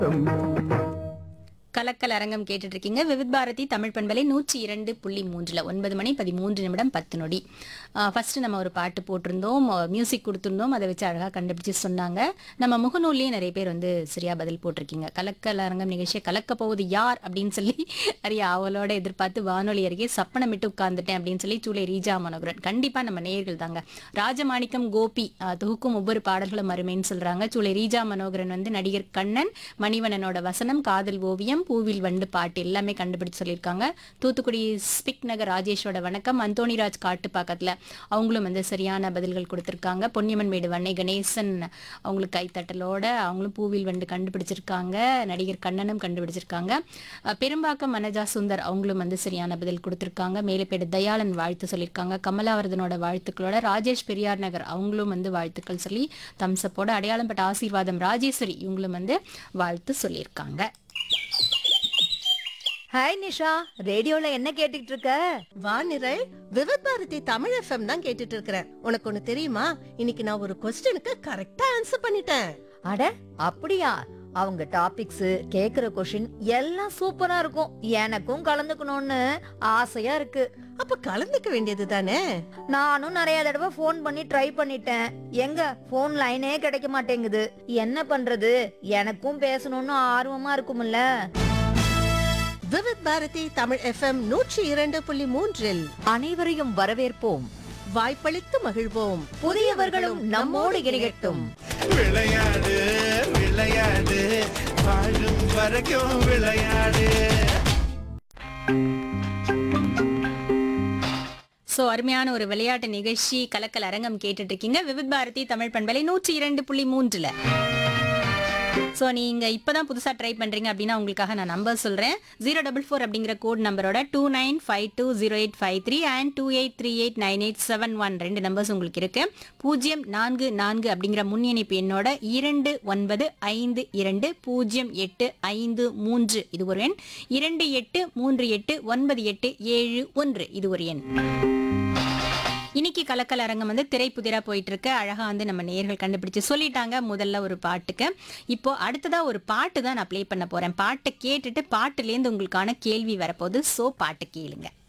கலக்கல் அரங்கம் கேட்டுட்டு இருக்கீங்க விவித் பாரதி தமிழ் பண்பலை நூற்றி இரண்டு புள்ளி மூன்றுல ஒன்பது மணி பதிமூன்று நிமிடம் பத்து நொடி ஃபர்ஸ்ட் நம்ம ஒரு பாட்டு போட்டிருந்தோம் மியூசிக் கொடுத்திருந்தோம் அதை வச்சு அழகாக கண்டுபிடிச்சு சொன்னாங்க நம்ம முகநூல்லேயே நிறைய பேர் வந்து சரியா பதில் போட்டிருக்கீங்க கலக்கல் அரங்கம் நிகழ்ச்சியை கலக்க போவது யார் அப்படின்னு சொல்லி நிறைய அவளோட எதிர்பார்த்து வானொலி அருகே சப்பனமிட்டு உட்கார்ந்துட்டேன் அப்படின்னு சொல்லி சூளை ரீஜா மனோகரன் கண்டிப்பா நம்ம நேயர்கள் தாங்க ராஜமாணிக்கம் கோபி அஹ், தொகுக்கும் ஒவ்வொரு பாடல்களும் அருமைன்னு சொல்றாங்க சூளை ரீஜா மனோகரன் வந்து நடிகர் கண்ணன் மணிவண்ணனோட வசனம் காதல் ஓவியம் பூவில் வண்டு பாட்டு எல்லாமே கண்டுபிடிச்சு சொல்லியிருக்காங்க தூத்துக்குடி ஸ்பிக் நகர் ராஜேஷோட வணக்கம் அந்தோணிராஜ் காட்டு பக்கத்துல அவங்களும் வந்து சரியான பதில்கள் கொடுத்திருக்காங்க பொன்னியம்மன் மேடு வண்ணை கணேசன் அவங்களுக்கு கைத்தட்டலோட அவங்களும் பூவில் வண்டு கண்டுபிடிச்சிருக்காங்க நடிகர் கண்ணனும் கண்டுபிடிச்சிருக்காங்க அஹ், பெரும்பாக்கம் மனஜா சுந்தர் அவங்களும் வந்து சரியான பதில் கொடுத்திருக்காங்க மேலப்பேடு தயாளன் வாழ்த்து சொல்லியிருக்காங்க கமலாவர்தனோட வாழ்த்துக்களோட ராஜேஷ் பெரியார் நகர் அவங்களும் வந்து வாழ்த்துக்கள் சொல்லி தம்சப்போட அடையாளம் பட்ட ஆசீர்வாதம் ராஜேஸ்வரி இவங்களும் வந்து வாழ்த்து சொல்லியிருக்காங்க ஹாய் நிஷா ரேடியோல என்ன கேட்டுட்டு இருக்க வானிரல் விவத் பாரதி தமிழ் எஃப்எம் தான் கேட்டுட்டு இருக்கிறேன் உனக்கு ஒண்ணு தெரியுமா இன்னைக்கு நான் ஒரு கொஸ்டினுக்கு கரெக்டா ஆன்சர் பண்ணிட்டேன் அட அப்படியா அவங்க டாபிக்ஸ் கேக்குற கொஷின் எல்லாம் சூப்பரா இருக்கும் எனக்கும் கலந்துக்கணும்னு ஆசையா இருக்கு அப்ப கலந்துக்க வேண்டியது தானே நானும் நிறைய தடவை ஃபோன் பண்ணி ட்ரை பண்ணிட்டேன் எங்க ஃபோன் லைனே கிடைக்க மாட்டேங்குது என்ன பண்றது எனக்கும் பேசணும்னு ஆர்வமா இருக்கும்ல விவத் பாரதி தமிழ் எஃப்எம் நூற்றி இரண்டு புள்ளி மூன்றில் அனைவரையும் வரவேற்போம் வாய்ப்பளித்து மகிழ்வோம் புதியவர்களும் நம்மோடு இணையட்டும் விளையாடு விளையாடு வாழும் வரைக்கும் விளையாடு சோ அருமையான ஒரு விளையாட்டு நிகழ்ச்சி கலக்கல் அரங்கம் கேட்டுட்டு இருக்கீங்க விவித் பாரதி தமிழ் பண்பலை நூற்றி இரண்டு புள்ளி மூன்றுல சோ நீங்க இப்பதான் புதுசா ட்ரை பண்றீங்க அப்படின்னா உங்களுக்காக நான் நம்பர் சொல்றேன் ஜீரோ டபுள் ஃபோர் அப்படிங்கிற கோட் நம்பரோட two nine five two zero eight five three and two eight three eight nine eight seven one ரெண்டு நம்பர்ஸ் உங்களுக்கு இருக்கு பூஜ்ஜியம் நான்கு நான்கு அப்படிங்கிற முன்னிணைப்பு எண்ணோட இரண்டு ஒன்பது ஐந்து இரண்டு பூஜ்ஜியம் எட்டு ஐந்து மூன்று இது ஒரு எண் இரண்டு எட்டு மூன்று எட்டு ஒன்பது எட்டு ஏழு ஒன்று இது ஒரு எண் இன்னைக்கு கலக்கல் அரங்கம் வந்து திரைப்புதிரா போயிட்டு இருக்கு அழகா வந்து நம்ம நேயர்கள் கண்டுபிடிச்சு சொல்லிட்டாங்க முதல்ல ஒரு பாட்டுக்கு இப்போ அடுத்ததா ஒரு பாட்டு தான் நான் ப்ளே பண்ண போறேன் பாட்டை கேட்டுட்டு பாட்டுலேருந்து உங்களுக்கான கேள்வி வரப்போகுது சோ பாட்டு கேளுங்க